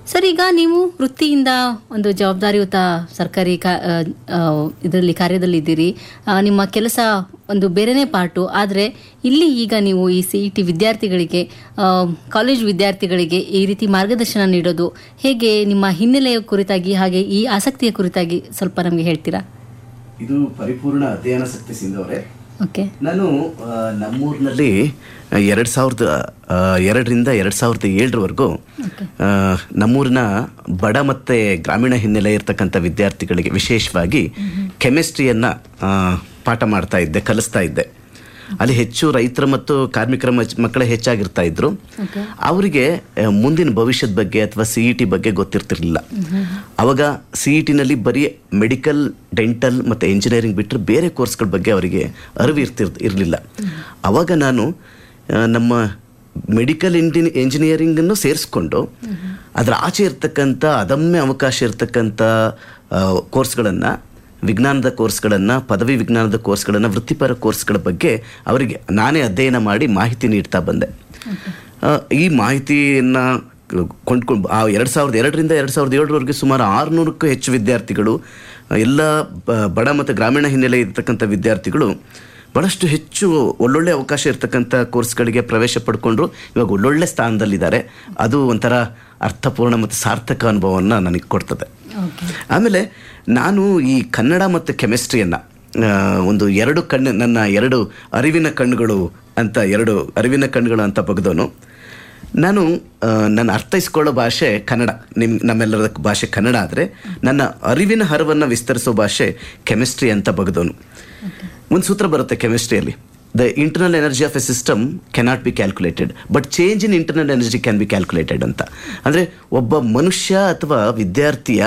Sir ಈಗ ನೀವು ವೃತ್ತಿಯಿಂದ ಒಂದು ಜವಾಬ್ದಾರಿಯುತ ಸರ್ಕಾರಿ ಕಾ ಇದರಲ್ಲಿ ಕಾರ್ಯದಲ್ಲಿದ್ದೀರಿ ಆ, ನಿಮ್ಮ ಕೆಲಸ ಒಂದು ಬೇರೆನೇ ಪಾರ್ಟು ಆದರೆ ಇಲ್ಲಿ ಈಗ ನೀವು ಈ ಸಿ ಇ ಟಿ ವಿದ್ಯಾರ್ಥಿಗಳಿಗೆ ಆ, ಕಾಲೇಜ್ ವಿದ್ಯಾರ್ಥಿಗಳಿಗೆ ಈ ರೀತಿ ಮಾರ್ಗದರ್ಶನ ನೀಡೋದು ಹೇಗೆ ನಿಮ್ಮ ಹಿನ್ನೆಲೆಯ ಕುರಿತಾಗಿ ಹಾಗೆ ಈ ಆಸಕ್ತಿಯ ಕುರಿತಾಗಿ ಸ್ವಲ್ಪ ನಮಗೆ ಹೇಳ್ತೀರಾ ಇದು ಪರಿಪೂರ್ಣ ಅಧ್ಯಯನಾಸಕ್ತಿ ಸಿಂಧವರೇ ಓಕೆ ನಾನು ಆ, ನಮ್ಮೂರಿನಲ್ಲಿ ಎರಡು ಸಾವಿರದ ಆ, ಎರಡರಿಂದ ಎರಡು ಸಾವಿರದ ಏಳರವರೆಗೂ ಆ, ನಮ್ಮೂರಿನ ಬಡ ಮತ್ತು ಗ್ರಾಮೀಣ ಹಿನ್ನೆಲೆ ಇರ್ತಕ್ಕಂಥ ವಿದ್ಯಾರ್ಥಿಗಳಿಗೆ ವಿಶೇಷವಾಗಿ ಕೆಮಿಸ್ಟ್ರಿಯನ್ನು ಪಾಠ ಮಾಡ್ತಾ ಇದ್ದೆ ಕಲಿಸ್ತಾ ಇದ್ದೆ ಅಲ್ಲಿ ಹೆಚ್ಚು ರೈತರ ಮತ್ತು ಕಾರ್ಮಿಕರ ಮಚ್- ಮಕ್ಕಳೇ ಹೆಚ್ಚಾಗಿರ್ತಾ ಇದ್ರು ಅವರಿಗೆ ಆ, ಮುಂದಿನ ಭವಿಷ್ಯದ ಬಗ್ಗೆ ಅಥವಾ ಸಿ ಇ ಟಿ ಬಗ್ಗೆ ಗೊತ್ತಿರ್ತಿರ್ಲಿಲ್ಲ ಅವಾಗ ಸಿ ಇ ಟಿನಲ್ಲಿ ಬರೀ ಮೆಡಿಕಲ್ ಡೆಂಟಲ್ ಮತ್ತು ಇಂಜಿನಿಯರಿಂಗ್ ಬಿಟ್ಟರೆ ಬೇರೆ ಕೋರ್ಸ್ಗಳ ಬಗ್ಗೆ ಅವರಿಗೆ ಅರಿವು ಇರ್ತಿರ್ ಇರಲಿಲ್ಲ ಅವಾಗ ನಾನು ಆ, ನಮ್ಮ ಮೆಡಿಕಲ್ ಇಂಜಿನಿ ಇಂಜಿನಿಯರಿಂಗನ್ನು ಸೇರಿಸ್ಕೊಂಡು ಅದರ ಆಚೆ ಇರ್ತಕ್ಕಂಥ ಅದಮ್ಯ ಅವಕಾಶ ಇರ್ತಕ್ಕಂಥ ಕೋರ್ಸ್ಗಳನ್ನು ವಿಜ್ಞಾನದ ಕೋರ್ಸ್ಗಳನ್ನು ಪದವಿ ವಿಜ್ಞಾನದ ಕೋರ್ಸ್ಗಳನ್ನು ವೃತ್ತಿಪರ ಕೋರ್ಸ್ಗಳ ಬಗ್ಗೆ ಅವರಿಗೆ ನಾನೇ ಅಧ್ಯಯನ ಮಾಡಿ ಮಾಹಿತಿ ನೀಡ್ತಾ ಬಂದೆ ಆ, ಈ ಮಾಹಿತಿಯನ್ನು ಕೊಂಡ್ಕೊಂಡು ಆ ಎರಡು ಸಾವಿರದ ಎರಡರಿಂದ ಎರಡು ಸಾವಿರದ ಏಳರವರೆಗೆ ಸುಮಾರು ಆರುನೂರಕ್ಕೂ ಹೆಚ್ಚು ವಿದ್ಯಾರ್ಥಿಗಳು ಆ, ಎಲ್ಲ ಬ- ಬಡ ಮತ್ತು ಗ್ರಾಮೀಣ ಹಿನ್ನೆಲೆ ಇರ್ತಕ್ಕಂಥ ವಿದ್ಯಾರ್ಥಿಗಳು ಭಾಳಷ್ಟು ಹೆಚ್ಚು ಒಳ್ಳೊಳ್ಳೆ ಅವಕಾಶ ಇರ್ತಕ್ಕಂಥ ಕೋರ್ಸ್ಗಳಿಗೆ ಪ್ರವೇಶ ಪಡ್ಕೊಂಡ್ರು ಇವಾಗ ಒಳ್ಳೊಳ್ಳೆ ಸ್ಥಾನದಲ್ಲಿದ್ದಾರೆ ಅದು ಒಂಥರ ಅರ್ಥಪೂರ್ಣ ಮತ್ತು ಸಾರ್ಥಕ ಅನುಭವವನ್ನು ನನಗೆ ಕೊಡ್ತದೆ ಆಮೇಲೆ ನಾನು ಈ ಕನ್ನಡ ಮತ್ತು ಕೆಮಿಸ್ಟ್ರಿಯನ್ನು ಒಂದು ಎರಡು ಕಣ್ಣು ನನ್ನ ಎರಡು ಅರಿವಿನ ಕಣ್ಣುಗಳು ಅಂತ ಎರಡು ಅರಿವಿನ ಕಣ್ಣುಗಳು ಅಂತ ಬಗ್ದವನು ನಾನು ಆ, ನನ್ನ ಅರ್ಥೈಸ್ಕೊಳ್ಳೋ ಭಾಷೆ ಕನ್ನಡ ನಿಮ್ ನಮ್ಮೆಲ್ಲರ ಭಾಷೆ ಕನ್ನಡ ಆದರೆ ನನ್ನ ಅರಿವಿನ ಹರವನ್ನು ವಿಸ್ತರಿಸೋ ಭಾಷೆ ಕೆಮಿಸ್ಟ್ರಿ ಅಂತ ಬಗ್ದವನು ಒಂದು ಸೂತ್ರ ಬರುತ್ತೆ ಕೆಮಿಸ್ಟ್ರಿಯಲ್ಲಿ the internal energy of a system cannot be calculated but change in internal energy can be calculated ಅಂತ ಅಂದರೆ ಒಬ್ಬ ಮನುಷ್ಯ ಅಥವಾ ವಿದ್ಯಾರ್ಥಿಯ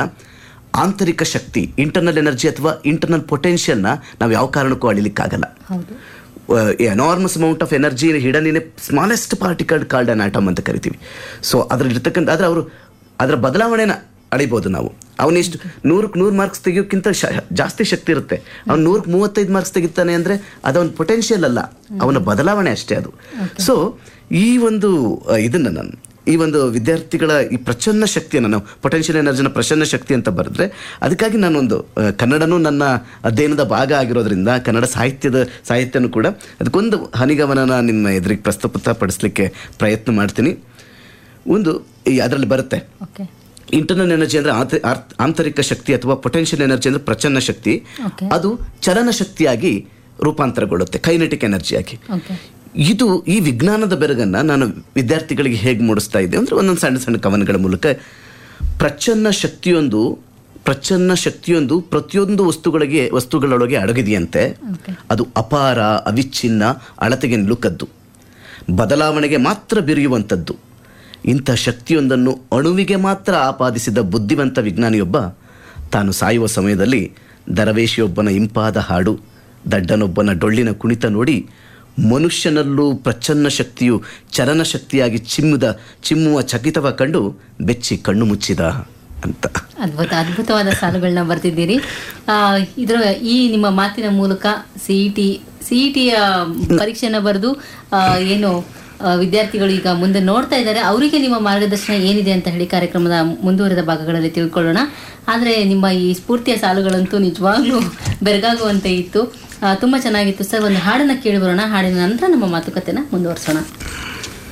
ಆಂತರಿಕ ಶಕ್ತಿ ಇಂಟರ್ನಲ್ ಎನರ್ಜಿ ಅಥವಾ ಇಂಟರ್ನಲ್ ಪೊಟೆನ್ಷಿಯಲ್ನ ನಾವು ಯಾವ ಕಾರಣಕ್ಕೂ ಅಳಿಲಿಕ್ಕಾಗಲ್ಲ ಹೌದು enormous amount of energy hidden in a smallest particle called an atom ಅಂತ ಕರಿತೀವಿ ಸೊ ಅದರಲ್ಲಿರ್ತಕ್ಕಂಥ ಆದರೆ ಅವರು ಅದರ ಬದಲಾವಣೆನ ಅಳಿಬೋದು ನಾವು ಅವನಿಷ್ಟು ನೂರಕ್ಕೆ ನೂರು ಮಾರ್ಕ್ಸ್ ತೆಗಿಯೋಕ್ಕಿಂತ ಶ ಜಾಸ್ತಿ ಶಕ್ತಿ ಇರುತ್ತೆ ಅವ್ನು ನೂರಕ್ಕೆ ಮೂವತ್ತೈದು ಮಾರ್ಕ್ಸ್ ತೆಗಿತಾನೆ ಅಂದರೆ ಅದವನ ಪೊಟೆನ್ಷಿಯಲ್ ಅಲ್ಲ ಅವನ ಬದಲಾವಣೆ ಅಷ್ಟೇ ಅದು ಸೊ ಈ ಒಂದು ಆ, ಇದನ್ನು ನಾನು ಈ ಒಂದು ವಿದ್ಯಾರ್ಥಿಗಳ ಈ ಪ್ರಚನ್ನ ಶಕ್ತಿಯನ್ನು ನಾವು ಪೊಟೆನ್ಷಿಯಲ್ ಎನರ್ಜಿನ ಪ್ರಚನ್ನ ಶಕ್ತಿ ಅಂತ ಬರೆದ್ರೆ ಅದಕ್ಕಾಗಿ ನಾನೊಂದು ಆ, ಕನ್ನಡನೂ ನನ್ನ ಅಧ್ಯಯನದ ಭಾಗ ಆಗಿರೋದ್ರಿಂದ ಕನ್ನಡ ಸಾಹಿತ್ಯದ ಸಾಹಿತ್ಯನೂ ಕೂಡ ಅದಕ್ಕೊಂದು ಹನಿಗಮನನ ನಿಮ್ಮ ಎದುರಿಗೆ ಪ್ರಸ್ತುತಪಡಿಸಲಿಕ್ಕೆ ಪ್ರಯತ್ನ ಮಾಡ್ತೀನಿ ಒಂದು ಈ ಅದರಲ್ಲಿ ಬರುತ್ತೆ ಓಕೆ ಇಂಟರ್ನಲ್ ಎನರ್ಜಿ ಅಂದರೆ ಆಂತ- ಆರ್ತ್- ಆಂತರಿಕ ಶಕ್ತಿ ಅಥವಾ ಪೊಟೆನ್ಷಿಯಲ್ ಎನರ್ಜಿ ಅಂದರೆ ಪ್ರಚನ್ನ ಶಕ್ತಿ Okay. ಅದು ಚಲನ ಶಕ್ತಿಯಾಗಿ ರೂಪಾಂತರಗೊಳ್ಳುತ್ತೆ ಕೈನೆಟಿಕ್ ಎನರ್ಜಿಯಾಗಿ ಓಕೆ ಇದು ಈ ವಿಜ್ಞಾನದ ಬೆರಗನ್ನ ನಾನು ವಿದ್ಯಾರ್ಥಿಗಳಿಗೆ ಹೇಗೆ ಮೂಡಿಸ್ತಾ ಇದ್ದೆ ಅಂದರೆ ಒಂದೊಂದು ಸಣ್ಣ ಸಣ್ಣ ಕವನಗಳ ಮೂಲಕ ಪ್ರಚನ್ನ ಶಕ್ತಿಯೊಂದು ಪ್ರಚನ್ನ ಶಕ್ತಿಯೊಂದು ಪ್ರತಿಯೊಂದು ವಸ್ತುಗಳಿಗೆ ವಸ್ತುಗಳೊಳಗೆ ಅಡಗಿದೆಯಂತೆ ಅದು ಅಪಾರ ಅವಿಚ್ಛಿನ್ನ ಅಳತೆಗೆ ನಿಲುಕದ್ದು ಬದಲಾವಣೆಗೆ ಮಾತ್ರ ಬಿರಿಯುವಂಥದ್ದು ಇಂಥ ಶಕ್ತಿಯೊಂದನ್ನು ಅಣುವಿಗೆ ಮಾತ್ರ ಆಪಾದಿಸಿದ ಬುದ್ಧಿವಂತ ವಿಜ್ಞಾನಿಯೊಬ್ಬ ತಾನು ಸಾಯುವ ಸಮಯದಲ್ಲಿ ದರವೇಶಿಯೊಬ್ಬನ ಇಂಪಾದ ಹಾಡು ದಡ್ಡನೊಬ್ಬನ ಡೊಳ್ಳಿನ ಕುಣಿತ ನೋಡಿ ಮನುಷ್ಯನಲ್ಲೂ ಪ್ರಚನ್ನ ಶಕ್ತಿಯು ಚಲನ ಶಕ್ತಿಯಾಗಿ ಚಿಮ್ಮುದ ಚಿಮ್ಮುವ ಚಕಿತವ ಕಂಡು ಬೆಚ್ಚಿ ಕಣ್ಣು ಮುಚ್ಚಿದ ಅಂತ ಅದ್ಭುತ ಅದ್ಭುತವಾದ ಸಾಲುಗಳನ್ನ ಬರ್ತಿದ್ದೀರಿ ಆ, ಇದರ ಈ ನಿಮ್ಮ ಮಾತಿನ ಮೂಲಕ C E T C E ಟಿಯ ಪರೀಕ್ಷೆನ ಬರೆದು ಆ, ಏನು ಆ, ವಿದ್ಯಾರ್ಥಿಗಳು ಈಗ ಮುಂದೆ ನೋಡ್ತಾ ಇದ್ದಾರೆ ಅವರಿಗೆ ನಿಮ್ಮ ಮಾರ್ಗದರ್ಶನ ಏನಿದೆ ಅಂತ ಹೇಳಿ ಕಾರ್ಯಕ್ರಮದ ಮುಂದುವರೆದ ಭಾಗಗಳಲ್ಲಿ ತಿಳ್ಕೊಳ್ಳೋಣ ಆದರೆ ನಿಮ್ಮ ಈ ಸ್ಫೂರ್ತಿಯ ಸಾಲುಗಳಂತೂ ನಿಜವಾಗ್ಲೂ ಬೆರಗಾಗುವಂತೆ ಇತ್ತು ಆ, ತುಂಬಾ ಚೆನ್ನಾಗಿತ್ತು ಸರ್ ಒಂದು ಹಾಡನ್ನ ಕೇಳಿ ಬರೋಣ ಹಾಡಿನ ನಂತರ ನಮ್ಮ ಮಾತುಕತೆನ ಮುಂದುವರಿಸೋಣ